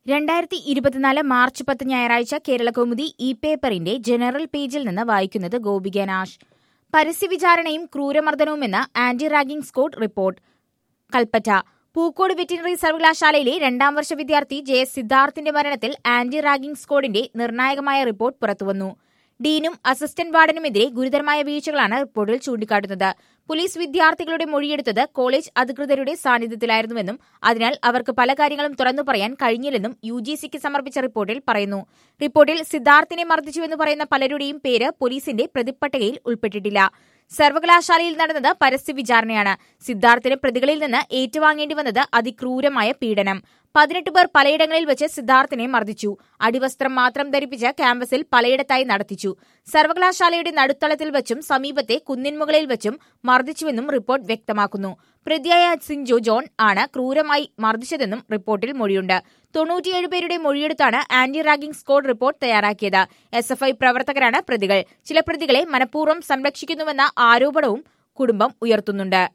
രണ്ടായിരത്തി ഇരുപത്തിനാല് മാർച്ച് പത്ത് ഞായറാഴ്ച കേരളകൗമുദി ഇ പേപ്പറിന്റെ ജനറൽ പേജിൽ നിന്ന് വായിക്കുന്നത് ഗോപിക നാഷ് പരസ്യവിചാരണയും ക്രൂരമർദ്ദനവുമെന്ന് anti ragging squad report Kalpetta Pookode veterinary സർവകലാശാലയിലെ രണ്ടാം വർഷ വിദ്യാർത്ഥി ജെ എസ് സിദ്ധാർത്ഥിന്റെ മരണത്തിൽ ആന്റി റാഗിംഗ് സ്ക്വാഡിന്റെ നിർണായകമായ റിപ്പോർട്ട് പുറത്തുവന്നു ഡീനും അസിസ്റ്റന്റ് വാർഡനുമെതിരെ ഗുരുതരമായ വീഴ്ചകളാണ് റിപ്പോർട്ടിൽ ചൂണ്ടിക്കാട്ടുന്നത് പോലീസ് വിദ്യാർത്ഥികളുടെ മൊഴിയെടുത്തത് കോളേജ് അധികൃതരുടെ സാന്നിധ്യത്തിലായിരുന്നുവെന്നും അതിനാൽ അവർക്ക് പല കാര്യങ്ങളും തുറന്നു പറയാൻ കഴിഞ്ഞില്ലെന്നും യു ജി സിക്ക് സമർപ്പിച്ച റിപ്പോർട്ടിൽ പറയുന്നു റിപ്പോർട്ടിൽ സിദ്ധാർത്ഥിനെ മർദ്ദിച്ചുവെന്ന് പറയുന്ന പലരുടെയും പേര് പോലീസിന്റെ പ്രതിപ്പട്ടികയിൽ ഉൾപ്പെട്ടിട്ടില്ല സർവകലാശാലയിൽ നടന്നത് പരസ്യ വിചാരണയാണ് സിദ്ധാർത്ഥിന് പ്രതികളിൽ നിന്ന് ഏറ്റുവാങ്ങേണ്ടി വന്നത് അതിക്രൂരമായ പീഡനം പതിനെട്ട് പേർ പലയിടങ്ങളിൽ വെച്ച് സിദ്ധാർത്ഥിനെ മർദ്ദിച്ചു അടിവസ്ത്രം മാത്രം ധരിപ്പിച്ച് ക്യാമ്പസിൽ പലയിടത്തായി നടത്തിച്ചു സർവകലാശാലയുടെ നടുത്തളത്തിൽ വെച്ചും സമീപത്തെ കുന്നിൻമുകളിൽ വെച്ചും മർദ്ദിച്ചുവെന്നും റിപ്പോർട്ട് വ്യക്തമാക്കുന്നു പ്രതിയായ സിഞ്ചു ജോൺ ആണ് ക്രൂരമായി മർദ്ദിച്ചതെന്നും റിപ്പോർട്ടിൽ മൊഴിയുണ്ട് തൊണ്ണൂറ്റിയേഴ് പേരുടെ മൊഴിയെടുത്താണ് ആന്റി റാഗിംഗ് സ്ക്വാഡ് റിപ്പോർട്ട് തയ്യാറാക്കിയത് എസ് എഫ് ഐ പ്രവർത്തകരാണ് പ്രതികൾ ചില പ്രതികളെ മനഃപൂർവ്വം സംരക്ഷിക്കുന്നുവെന്ന ആരോപണവും കുടുംബം ഉയർത്തുന്നുണ്ട്